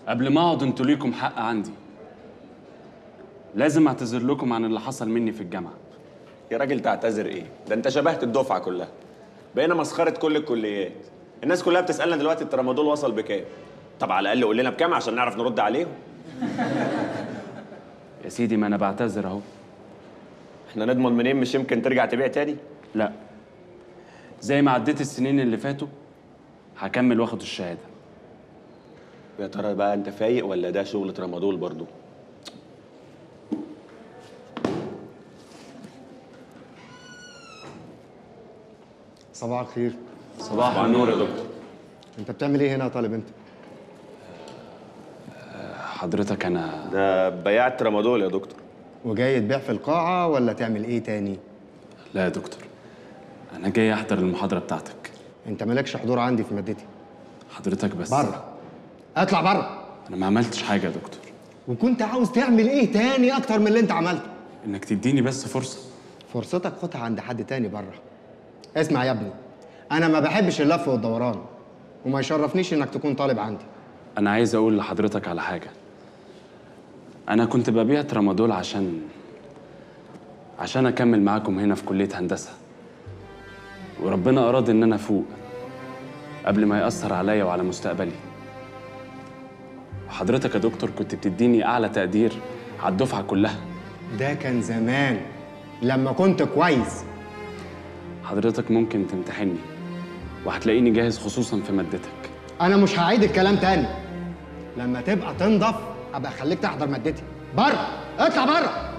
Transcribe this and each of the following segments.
قبل ما اقعد انتوا ليكم حق عندي لازم اعتذر لكم عن اللي حصل مني في الجامعه يا راجل تعتذر ايه ده انت شبهت الدفعه كلها بقينا مسخره كل الكليات الناس كلها بتسالنا دلوقتي الترامادول وصل بكام طب على الاقل قول لنا بكام عشان نعرف نرد عليهم يا سيدي ما انا بعتذر اهو احنا نضمن منين مش يمكن ترجع تبيع تاني لا زي ما عديت السنين اللي فاتوا هكمل واخد الشهاده يا ترى بقى انت فايق ولا ده شغل ترامادول برضو صباح الخير صباح مع النور يا دكتور انت بتعمل ايه هنا يا طالب انت حضرتك انا ده بياع ترامادول يا دكتور وجاي تبيع في القاعه ولا تعمل ايه تاني لا يا دكتور انا جاي احضر المحاضره بتاعتك انت مالكش حضور عندي في مادتي حضرتك بس بره اطلع بره انا ما عملتش حاجه يا دكتور وكنت عاوز تعمل ايه تاني اكتر من اللي انت عملته انك تديني بس فرصه فرصتك خدها عند حد تاني بره اسمع يا ابني انا ما بحبش اللف والدوران وما يشرفنيش انك تكون طالب عندي انا عايز اقول لحضرتك على حاجه انا كنت ببيع ترامادول عشان عشان اكمل معاكم هنا في كليه هندسه وربنا اراد ان انا افوق قبل ما ياثر عليا وعلى مستقبلي وحضرتك يا دكتور كنت بتديني اعلى تقدير على الدفعه كلها ده كان زمان لما كنت كويس حضرتك ممكن تمتحني وهتلاقيني جاهز خصوصا في مادتك انا مش هعيد الكلام تاني لما تبقى تنضف ابقى اخليك تحضر مادتي بره اطلع بره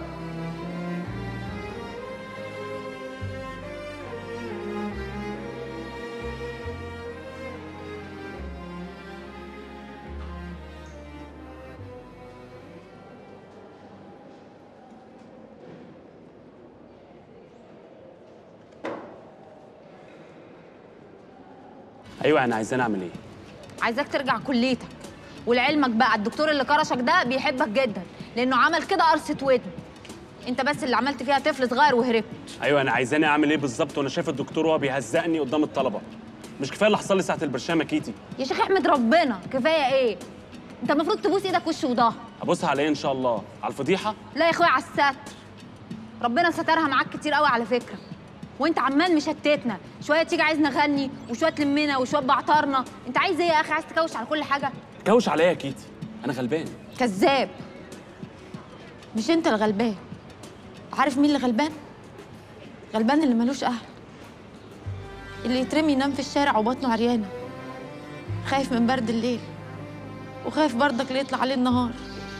ايوه انا عايزين اعمل ايه عايزاك ترجع كليتك ولعلمك بقى الدكتور اللي كرشك ده بيحبك جدا لانه عمل كده قرصه ودن انت بس اللي عملت فيها طفل صغير وهربت ايوه انا عايزاني اعمل ايه بالظبط وانا شايف الدكتور وهو بيهزقني قدام الطلبه مش كفايه اللي حصل لي ساعه البرشامه كيتي يا شيخ احمد ربنا كفايه ايه انت المفروض تبوس ايدك وش وظهر هبصها على ايه ان شاء الله على الفضيحه لا يا اخويا على الستر ربنا سترها معاك كتير قوي على فكره وانت عمال مشتتنا شويه تيجي عايز نغني وشويه تلمنا وشويه بعطرنا انت عايز ايه يا اخي عايز تكوش على كل حاجه كوش عليا يا كيتي انا غلبان كذاب مش انت الغلبان عارف مين اللي غلبان غلبان اللي ملوش اهل اللي يترمي ينام في الشارع وبطنه عريانه خايف من برد الليل وخايف برضك اللي يطلع عليه النهار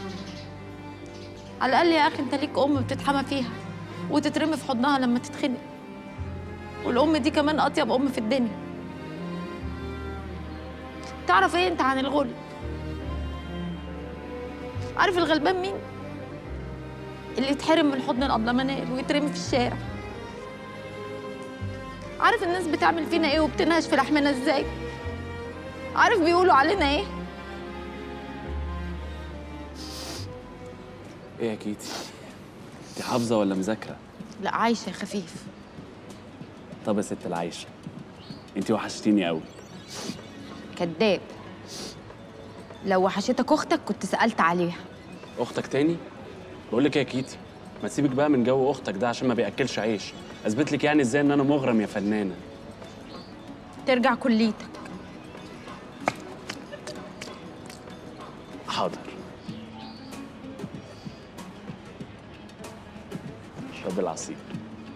على الاقل يا اخي انت ليك ام بتتحمى فيها وتترمي في حضنها لما تتخنق والام دي كمان اطيب ام في الدنيا تعرف ايه انت عن الغل عارف الغلبان مين اللي يتحرم من حضن الأبلمنال ويترمي في الشارع عارف الناس بتعمل فينا ايه وبتنهش في لحمنا ازاي عارف بيقولوا علينا ايه ايه يا كيتي انت حافظه ولا مذاكره لا عايشه يا خفيف طب يا ست العايشه انت وحشتيني قوي كداب لو وحشتك اختك كنت سالت عليها اختك تاني بقول لك إيه يا كيتي ما تسيبك بقى من جو اختك ده عشان ما بياكلش عيش اثبت لك يعني ازاي ان انا مغرم يا فنانه ترجع كليتك حاضر اشرب العصير